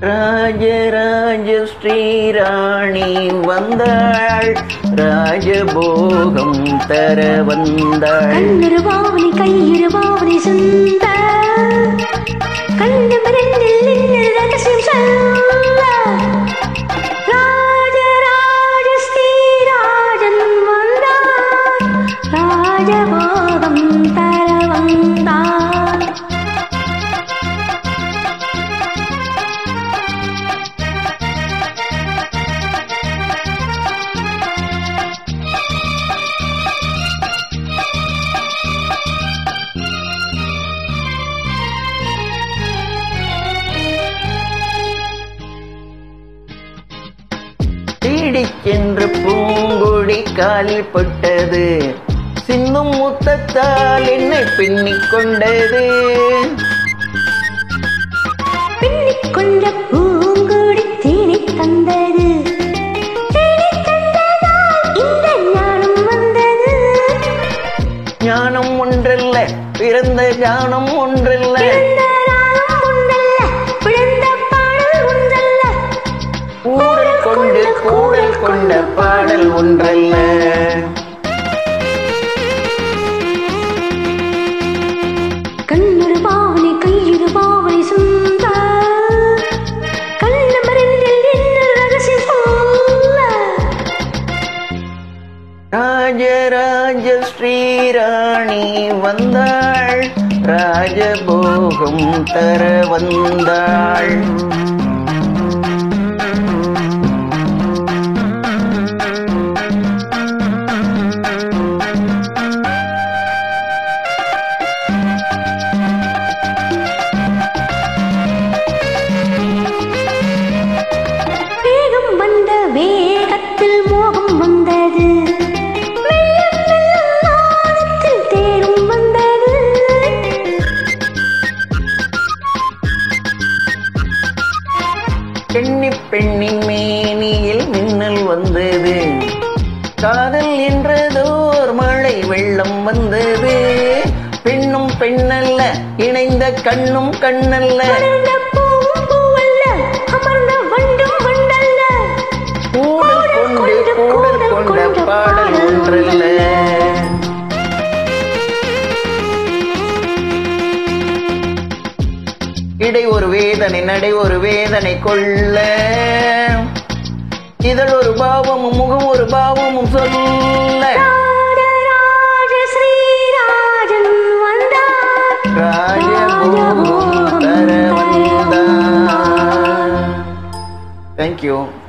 ராஜராஜ ஸ்ரீராணி வந்தாள் ராஜபோகம் தர வந்தாள் கண்ணொரு பாவனை கையொரு பாவனை சொந்த கண்ணு மரண்டில் நின்று ரகசியம் சொல்ல ராஜராஜ ஸ்ரீராஜன் வந்தார் ராஜபோகம் தர வந்தார் தேடிச் சென்று பூங்கொடி காலில் பட்டது சிந்தும் முத்தத்தால் என்னை பின்னிக் கொண்டது பின்னிக் கொண்ட பூங்கொடி தேனை தந்தது தேனை தந்ததால் இந்த ஞானம் வந்தது ஞானம் ஒன்றல்ல பிறந்த ஞானம் ஒன்றல்ல பிறந்த ராகம் ஒன்றல்ல பிறந்த பாடல் ஒன்றல்ல கூடல் கொண்டு கூடல் கொண்ட பாடல் ஒன்றல்ல கண்ணொரு பாவனை கையொரு பாவனை சொந்த கண்ண மரண்டில் நின்று ரகசியம் சொல்ல ராஜராஜ ஸ்ரீராணி வந்தாள் ராஜபோகம் தர வந்தாள் வேகம் வந்த வேகத்தில் மோகம் வந்தது மெல்ல மெல்ல நாணத்தில் தேரும் வந்தது பெண்ணி பெண்ணின் மேனியில் மின்னல் வந்தது காதல் என்றதோர் மழை வெள்ளம் வந்தது பெண்ணும் பெண்ணல்ல இணைந்த கண்ணும் கண்ணல்ல மலர்ந்த பூவும் பூவல்ல அமர்ந்த வண்டும் வண்டல்ல கூடல் கொண்டு கூடல் கொண்ட பாடல் ஒன்றல்ல இடை ஒரு வேதனை நடை ஒரு வேதனை கொள்ள இதழ் ஒரு பாவமும் முகம் ஒரு பாவமும் சொல்ல ராஜராஜ ஸ்ரீராஜன் வந்தார் ராஜபோகம் தர வந்தார் தேங்க்யூ